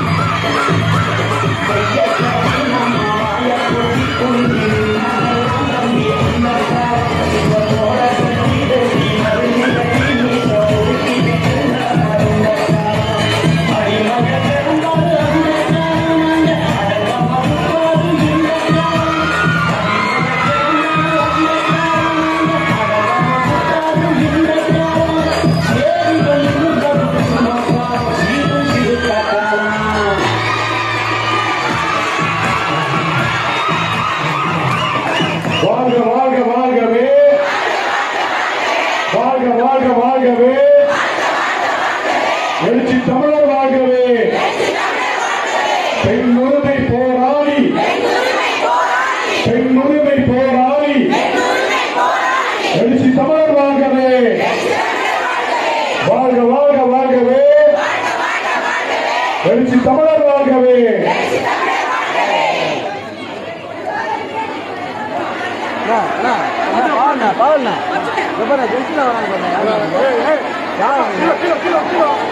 வாழ்க வாழ்க வாழ்கவே வாழ்க வாழ்க வாழ்கவே எழுச்சி தமிழர் வாழ்கவே பெண் உரிமை போராடி பெண் உரிமை போராடி எழுச்சி தமிழர் வாழ்கவே வாழ்க வாழ்க வாழ்கவே எழுச்சி தமிழர் வாழ்கவே அண்ணா, அண்ணா, அண்ணா, பாவண்ணா, பாவண்ணா. இதோ பாருண்ணா, ஜெயிச்சுல வராங்க பாருண்ணா. யார் அவங்க?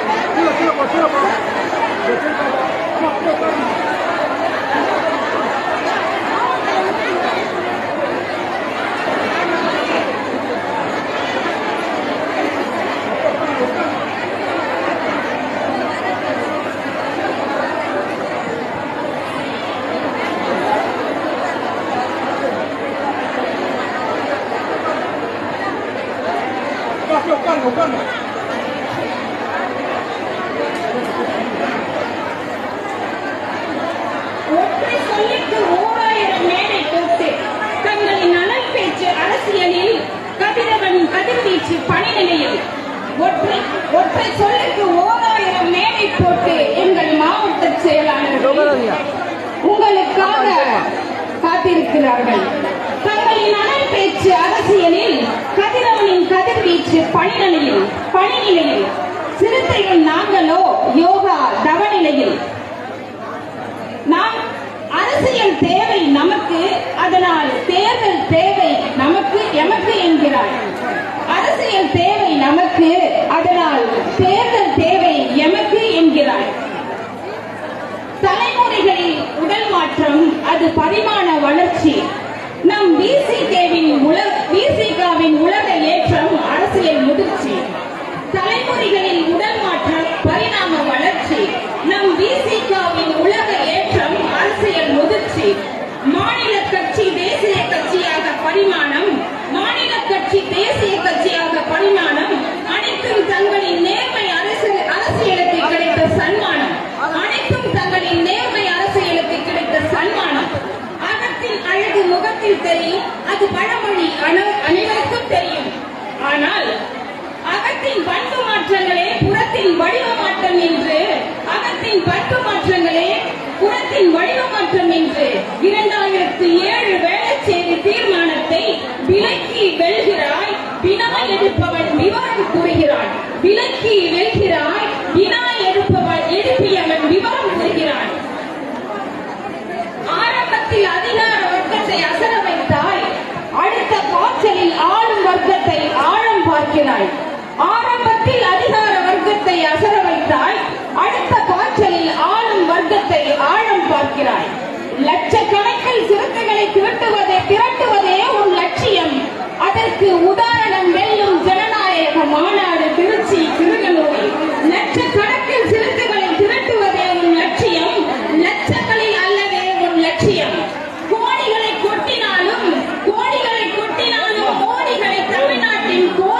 ஒற்றை சொல்லுக்கு ஓராயிரம் மேடை போட்டு தங்களின் நலன் பேச்சு அரசியலில் கதிரவன் கதிர்வீச்சு பணிநிலையில் ஒற்றை ஒற்றை சொல்லுக்கு ஓராயிரம் மேடை போட்டு எங்கள் மாவட்ட செயலாளர்கள் உங்களுக்காக காத்திருக்கிறார்கள் தங்களின் நலன் பேச்சு அரசியலில் கதிரவனின் கதிர்வீச்சு பணிநிலையில் பணிநிலையில் சிறுத்தைகள் நாங்களோ யோகா தவநிலையில் நாம் அரசியல் தேவை நமக்கு அதனால் தேர்தல் தேவை நமக்கு எமக்கு என்கிறார் அரசியல் தேவை நமக்கு அதனால் தேர்தல் தேவை எமக்கு என்கிறார் தலைமுறைகளில் உடல் மாற்றம் அது பரிமாண வளர்ச்சி நம் விசிகேவின் உலக விசிகாவின் உலக ஏற்றம் அரசியல் முதிர்ச்சி தலைமுறைகளில் உடல் மாற்றம் பரிணாம வளர்ச்சி நம் விசிகாவின் உலக ஏற்றம் அரசியல் முதிர்ச்சி மாநில கட்சி தேசிய கட்சியாக பரிமாணம் மாநில கட்சி தேசிய கட்சியாக பரிமாணம் அனைத்தும் தங்களின் நேர்மை அரசியல் அரசியலுக்கு கிடைத்த சன்மானம் அனைத்தும் தங்களின் நேர்மை அரசியலுக்கு கிடைத்த சன்மானம் அகத்தின் அழகு முகத்தில் தெரியும் அது பழமொழி அன- அனைவருக்கும் தெரியும் ஆனால் அகத்தின் பண்பு மாற்றங்களே புறத்தின் வடிவ மாற்றம் என்று அகத்தின் பண்பு மாற்றங்களே புறத்தின் வடிவ மாற்றம் என்று இரண்டாயிரத்தி ஏழு வேளச்சேரி தீர்மானத்தை விலக்கி வெல்கிறாய் வினா எடுப்பவன் விவரம் கூறுகிறான் விலக்கி வெல்கிறாய் வினா எடுப்பவன் எழுப்பியவன் விவரம் கூறுகிறான் ஆரம்பத்தில் அதிகார வர்க்கத்தை அசர வைத்தாய் அடுத்த காய்ச்சலில் ஆளும் வர்க்கத்தை ஆழம் பார்க்கிறாய் ஆரம்பத்தில் அதிகார வர்க்கத்தை அசர வைத்தாய் அடுத்த காய்ச்சலில் ஆளும் வர்க்கத்தை ஆழம் பார்க்கிறாய் லட்சக்கணக்கில் சிறுத்தைகளை திரட்டுவதே திரட்டுவதே உன் லட்சியம் அதற்கு உதாரணம் வெல்லும் ஜனநாயக மாநாடு திருச்சி திருநெல்வேலி லட்சக்கணக்கில் சிறுத்தைகளை திரட்டுவதே உன் லட்சியம் லட்சங்களில் அல்லவே உன் லட்சியம் கோடிகளை கொட்டினாலும் கோடிகளை கொட்டினாலும் கோடிகளை தமிழ்நாட்டின் கோடி